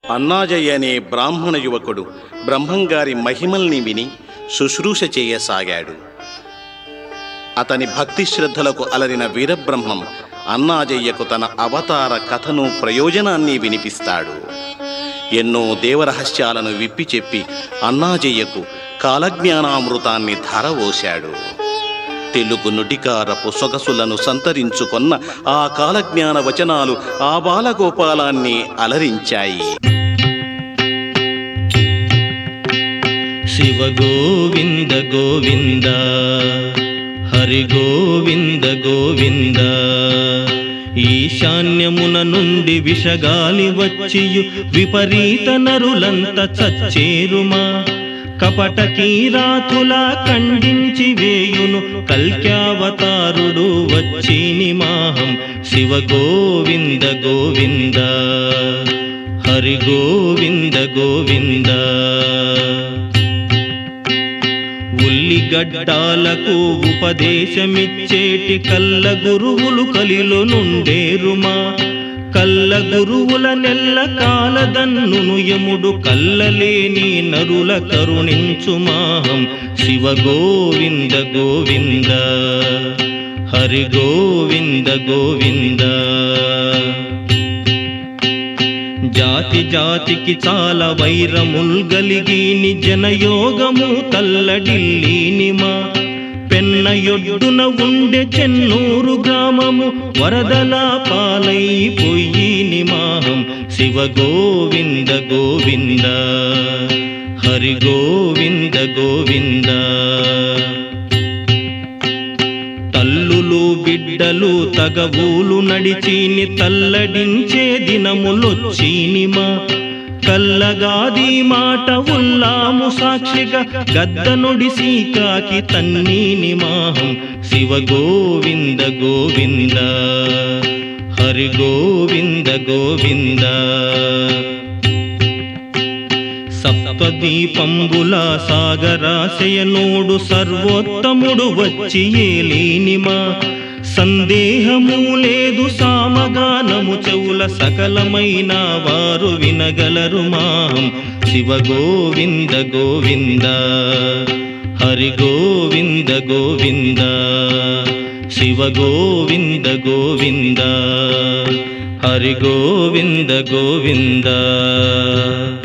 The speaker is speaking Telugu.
అన్నాజయ్య అనే బ్రాహ్మణ యువకుడు బ్రహ్మంగారి మహిమల్ని విని శుశ్రూష చేయసాగాడు అతని భక్తి శ్రద్ధలకు అలరిన వీరబ్రహ్మం అన్నాజయ్యకు తన అవతార కథను ప్రయోజనాన్ని వినిపిస్తాడు ఎన్నో దేవరహస్యాలను విప్పి చెప్పి అన్నాజయ్యకు కాలజ్ఞానామృతాన్ని ధరవోశాడు తెలుగు నుటికారపు సొగసులను సంతరించుకొన్న ఆ కాలజ్ఞాన వచనాలు ఆ బాలగోపాలాన్ని అలరించాయి శివ గోవింద గోవింద హరి గోవింద గోవింద ఈశాన్యమున నుండి విషగాలి వచ్చియు విపరీత నరులంత చచ్చేరుమా కపట కీరాతులా ఖండించి వేయును కల్క్యావతారుడు వచ్చి నిమాహం శివ గోవింద గోవింద హరి గోవింద గోవింద ఉల్లిగడ్డాలకు ఉపదేశమిచ్చేటి కల్ల గురువులు కలిలో నుండేరుమా కల్ల గురువుల నెల్ల కాలదన్నును యముడు కల్లలేని నరుల కరుణించుమాహం శివ గోవింద గోవింద హరి గోవింద గోవింద జాతి జాతికి చాలా వైరముల్ గలిగిని జనయోగము తల్లడిల్లీనిమా పెన్నయొడ్డున ఉండే చెన్నూరు గ్రామము వరదల పాలైపోయి నిమాహం శివ గోవింద గోవింద హరి గోవింద గోవింద తల్లులు బిడ్డలు తగవులు నడిచిని తల్లడించే దినములొచ్చినిమా కల్లగాది మాట ఉల్లాము సాక్షిగా గద్దనుడిసి కాకి తన్నీని మాహం శివ గోవింద గోవింద హరి గోవింద గోవింద సప్తదీపంబుల సాగరాశయనోడు సర్వోత్తముడు వచ్చి ఏలేనిమా సందేహము లేదు సామగానము చెవుల సకలమైన వారు వినగలరు మాం శివ గోవింద గోవింద హరి గోవింద గోవింద శివ గోవింద గోవింద హరి గోవింద గోవింద